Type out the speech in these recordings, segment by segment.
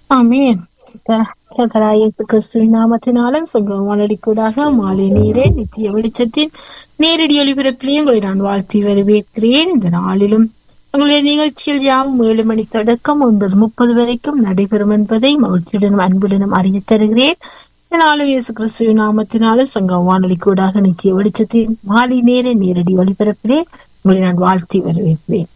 ஆமீன் கர்த்தராகிய இயேசு கிறிஸ்துவின் நாமத்தினாலும் சங்கம் வானொலிக்கூடாக மாலை நீரே நித்திய வெளிச்சத்தின் நேரடி ஒளிபரப்பிலே உங்களை நான் வாழ்த்தி வரவேற்கிறேன் இந்த நாளிலும் உங்களுடைய நிகழ்ச்சியில் யாவும் ஏழு மணி தொடக்கம் ஒன்பது முப்பது வரைக்கும் நடைபெறும் என்பதை மகிழ்ச்சியுடனும் அன்புடனும் அறிய தருகிறேன் இந்த நாளும் இயேசு கிறிஸ்துவின் நாமத்தினாலும் சங்கம் வானொலிக்கூடாக நித்திய வெளிச்சத்தின் மாலை நேர நேரடி ஒளிபரப்பிலே உங்களை நான் வாழ்த்தி வரவேற்கிறேன்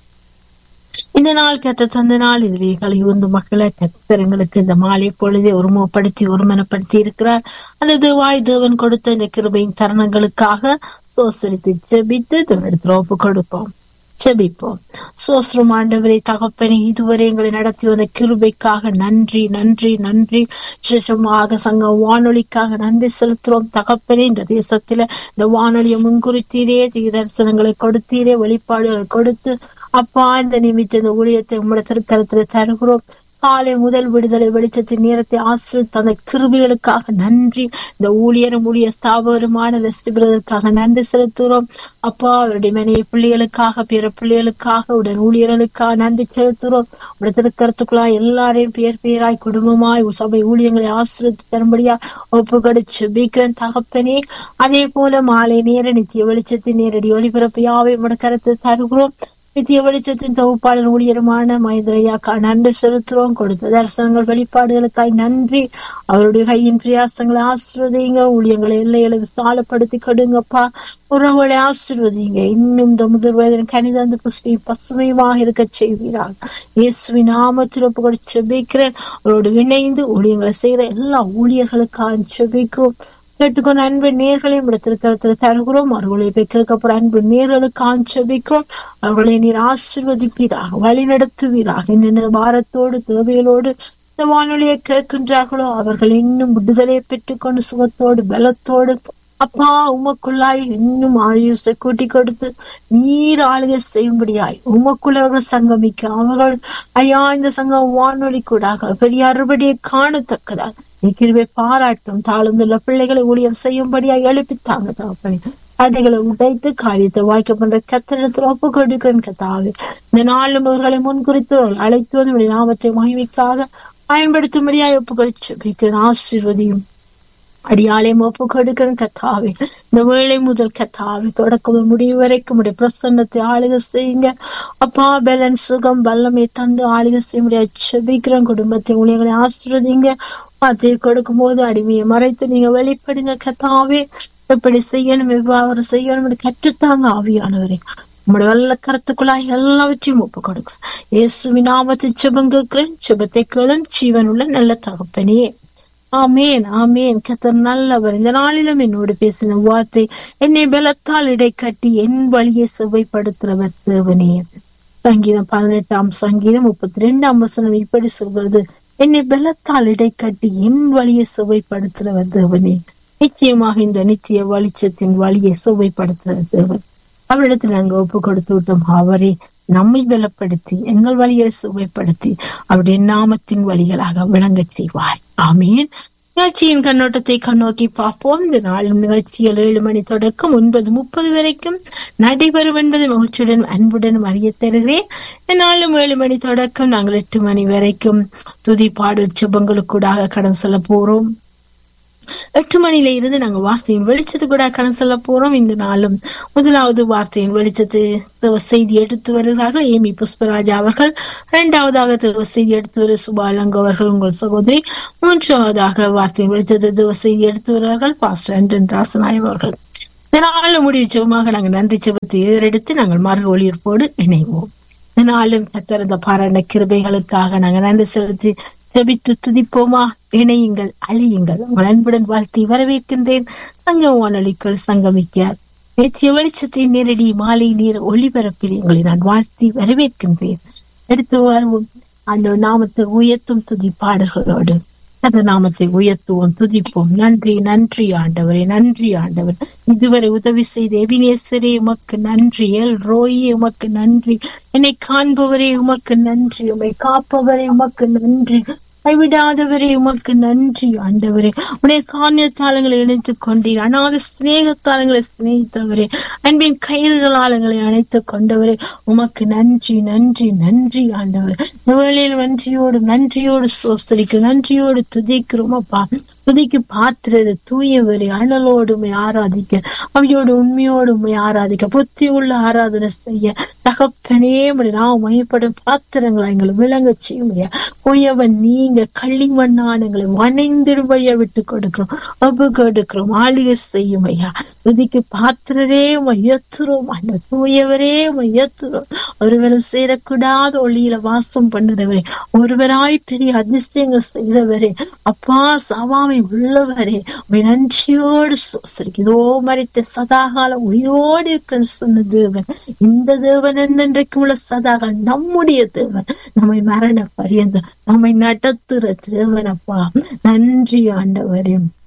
இந்த நாள் கத்த தந்த நாள் இதிலே கலையூர்ந்து மக்களை கத்தரங்களுக்கு இந்த மாலை பொழுதை ஒருமுகப்படுத்தி ஒருமனப்படுத்தி இருக்கிறார் அல்லது வாய் தேவன் கொடுத்த இந்த கிருபையின் தருணங்களுக்காக சோசரித்து ஜெபித்து தேவனிடத்தில் ஒப்பு கொடுப்போம் ஜெபிப்போம் சோஸ்ரம் ஆண்டவரை தகப்பனை இதுவரை எங்களை நடத்தி வந்த கிருபைக்காக நன்றி நன்றி நன்றி விசேஷமாக சங்க வானொலிக்காக நன்றி செலுத்துறோம் தகப்பனே இந்த தேசத்துல இந்த வானொலியை முன்குறித்தீரே தரிசனங்களை கொடுத்தீரே வெளிப்பாடுகளை கொடுத்து அப்பா இந்த நிமித்த இந்த ஊழியத்தை உங்களுடைய திருக்கரத்துல தருகிறோம் காலை முதல் விடுதலை வெளிச்சத்தின் நேரத்தை ஆசிரியர் அந்த கிருபிகளுக்காக நன்றி இந்த ஊழியரும் ஊழிய ஸ்தாபகருமான வெஸ்டிபிரதற்காக நன்றி செலுத்துகிறோம் அப்பா அவருடைய மனைவி பிள்ளைகளுக்காக பிற பிள்ளைகளுக்காக உடன் ஊழியர்களுக்காக நன்றி செலுத்துகிறோம் உடைய திருக்கரத்துக்குள்ளாய் எல்லாரையும் பேர் பேராய் குடும்பமாய் சபை ஊழியங்களை ஆசிரியத்து தரும்படியா ஒப்பு கடிச்சு பீக்கிரன் தகப்பனே அதே போல மாலை நேர நித்திய வெளிச்சத்தின் நேரடி ஒளிபரப்பு யாவை உடைய கருத்து தருகிறோம் நித்திய வெளிச்சத்தின் தொகுப்பாளர் ஊழியருமான மகேந்திரையாக்கா நன்றி செலுத்துறோம் கொடுத்த தரிசனங்கள் வெளிப்பாடுகளுக்காய் நன்றி அவருடைய கையின் பிரியாசங்களை ஆசிர்வதிங்க ஊழியங்களை எல்லைகளை விசாலப்படுத்தி கொடுங்கப்பா உறவுகளை ஆசிர்வதிங்க இன்னும் இந்த முதல் வயதின் கணிதந்து புஷ்டி பசுமையுமாக இருக்க செய்வீரால் இயேசுவின் நாமத்தில் ஒப்பு கொடுத்து செபிக்கிறேன் அவரோடு இணைந்து ஊழியங்களை செய்கிற எல்லா ஊழியர்களுக்காக செபிக்கும் கேட்டுக்கொண்ட அன்பு நேர்களையும் இடத்திற்கு தருகிறோம் அவர்களை பெற்றிருக்கப்பட அன்பு நேர்களுக்கு ஆஞ்சபிக்கிறோம் அவர்களை நீர் ஆசிர்வதிப்பீராக வழி நடத்துவீராக என்னென்ன பாரத்தோடு தேவைகளோடு இந்த வானொலியை கேட்கின்றார்களோ அவர்கள் இன்னும் விடுதலையை பெற்றுக்கொண்டு சுகத்தோடு பலத்தோடு அப்பா உமக்குள்ளாய் இன்னும் ஆயுசை கூட்டி கொடுத்து நீர் ஆளுகை செய்யும்படியாய் உமக்குள்ளவர்கள் சங்கமிக்க அவர்கள் ஐயா இந்த சங்கம் வானொலி கூடாக பெரிய அறுபடியை காணத்தக்கதாக கிருவை பாராட்டும் தாழ்ந்துள்ள பிள்ளைகளை ஊழியம் செய்யும்படியா எழுப்பித்தாங்க தகப்பனே தடைகளை உடைத்து காரியத்தை வாய்க்க பண்ற கத்திரத்தில் ஒப்பு கொடுக்கன் கத்தாவே இந்த நாளும் அவர்களை முன்குறித்து அழைத்து வந்து நாமத்தை மகிமைக்காக பயன்படுத்தும்படியா ஒப்பு கொடுத்து ஆசீர்வதியும் அடியாலையும் ஒப்பு கொடுக்கணும் கத்தாவே இந்த வேலை முதல் கத்தாவே தொடக்கம் முடிவு வரைக்கும் உடைய பிரசன்னத்தை ஆளுக செய்யுங்க அப்பா பலன் சுகம் வல்லமை தந்து ஆளுக செய்ய முடியாது செபிக்கிறோம் குடும்பத்தை ஊழியர்களை ஆசிர்வதிங்க வார்த்தையை கொடுக்கும் போது அடிமையை மறைத்து நீங்க வெளிப்படுங்க கத்தாவே எப்படி செய்யணும் எவ்வாறு செய்யணும் கற்றுத்தாங்க ஆவியானவரே நம்முடைய வல்ல கருத்துக்குள்ளாய் எல்லாவற்றையும் ஒப்பு கொடுக்கும் இயேசுவின் நாமத்தை செபம் கேட்கிறேன் செபத்தை கேளும் ஜீவன் உள்ள நல்ல தகப்பனே ஆமேன் ஆமேன் கத்தர் நல்லவர் இந்த நாளிலும் என்னோடு பேசின வார்த்தை என்னை பலத்தால் இடை கட்டி என் வழியை செவ்வைப்படுத்துறவர் தேவனே சங்கீதம் பதினெட்டாம் சங்கீதம் முப்பத்தி ரெண்டாம் வசனம் இப்படி சொல்கிறது என்னை பலத்தால் இடை கட்டி என் வழியை சுவைப்படுத்துறவர் தேவனே நிச்சயமாக இந்த நித்திய வெளிச்சத்தின் வழியை சுவைப்படுத்துகிற தேவன் அவரிடத்தில் நாங்கள் ஒப்பு கொடுத்து விட்டோம் அவரே நம்மை பலப்படுத்தி எங்கள் வழியை சுவைப்படுத்தி அவருடைய நாமத்தின் வழிகளாக விளங்க செய்வார் ஆமீன் நிகழ்ச்சியின் கண்ணோட்டத்தை கண்ணோக்கி பார்ப்போம் இந்த நாளும் நிகழ்ச்சியில் ஏழு மணி தொடக்கம் ஒன்பது முப்பது வரைக்கும் நடைபெறும் என்பதை மகிழ்ச்சியுடன் அன்புடன் அறிய தருகிறேன் நாளும் ஏழு மணி தொடக்கம் நாங்கள் எட்டு மணி வரைக்கும் துதி பாடல் செபங்களுக்கூடாக கடன் செல்ல போறோம் எட்டு மணில இருந்து நாங்க வார்த்தையின் வெளிச்சத்து கூட கடன் செல்ல போறோம் இந்த நாளும் முதலாவது வார்த்தையின் வெளிச்சத்து செய்தி எடுத்து வருகிறார்கள் ஏமி புஷ்பராஜா அவர்கள் இரண்டாவதாக செய்தி எடுத்து வரு சுபாலங்க அவர்கள் உங்கள் சகோதரி மூன்றாவதாக வார்த்தையின் வெளிச்சத்து செய்தி எடுத்து வருகிறார்கள் பாஸ்டர் அண்டன் ராசநாயம் அவர்கள் இதனால முடிவு செவமாக நாங்கள் நன்றி செவத்தை ஏறெடுத்து நாங்கள் மார்க ஒளியற்போடு இணைவோம் இதனாலும் கத்திருந்த பாராட்ட கிருபைகளுக்காக நாங்கள் நன்றி செலுத்தி ஜபித்து துதிப்போமா இணையுங்கள் அழியுங்கள் உங்கள் அன்புடன் வாழ்த்தி வரவேற்கின்றேன் சங்க வானொலிக்குள் சங்கமிக்க நித்திய வெளிச்சத்தின் நேரடி மாலை நீர் ஒளிபரப்பில் உங்களை நான் வாழ்த்தி வரவேற்கின்றேன் எடுத்து வருவோம் அந்த நாமத்தை உயர்த்தும் துதி பாடல்களோடு அந்த நாமத்தை உயர்த்துவோம் துதிப்போம் நன்றி நன்றி ஆண்டவரே நன்றி ஆண்டவர் இதுவரை உதவி செய்த எபினேசரே உமக்கு நன்றி எல் ரோயே உமக்கு நன்றி என்னை காண்பவரே உமக்கு நன்றி உமை காப்பவரே உமக்கு நன்றி கைவிடாதவரே உமக்கு நன்றி ஆண்டவரே உடைய காணியத்தாளங்களை இணைத்துக் கொண்டீர் அநாத சிநேகத்தாளங்களை சிநேகித்தவரே அன்பின் கயிறுகளாளங்களை அணைத்துக் கொண்டவரே உமக்கு நன்றி நன்றி நன்றி ஆண்டவர் இந்த வேளையில் நன்றியோடு நன்றியோடு சோஸ்தரிக்கிறோம் நன்றியோடு துதிக்கிறோம் அப்பா துதிக்கு பாத்திரது தூயவரை அனலோடுமை ஆராதிக்க அவையோடு உண்மையோடு உண்மை ஆராதிக்க புத்தி உள்ள ஆராதனை செய்ய தகப்பனே உம்முடைய நாம் மையப்படும் பாத்திரங்களை எங்களை விளங்க செய்ய உயவன் நீங்க களிமண்ணான எங்களை வனைந்திடுமைய விட்டு கொடுக்கிறோம் ஒப்பு கொடுக்கிறோம் ஆளிகை செய்யும் ஐயா துதிக்கு பாத்திரரே மையத்துறோம் அந்த தூயவரே மையத்துறோம் ஒருவரும் சேரக்கூடாத ஒளியில வாசம் பண்ணுறவரே ஒருவராய் பெரிய அதிசயங்கள் செய்தவரே அப்பா சவாமை உள்ளவரே உம்மை நன்றியோடு இதோ மறித்த சதாகாலம் உயிரோடு இருக்கிற சொன்ன தேவன் இந்த தேவன் என்றைக்கும் உள்ள சதாகாலம் நம்முடைய தேவன் நம்மை மரண பரியந்தம் நம்மை நடத்துற தேவன் அப்பா நன்றி ஆண்டவரே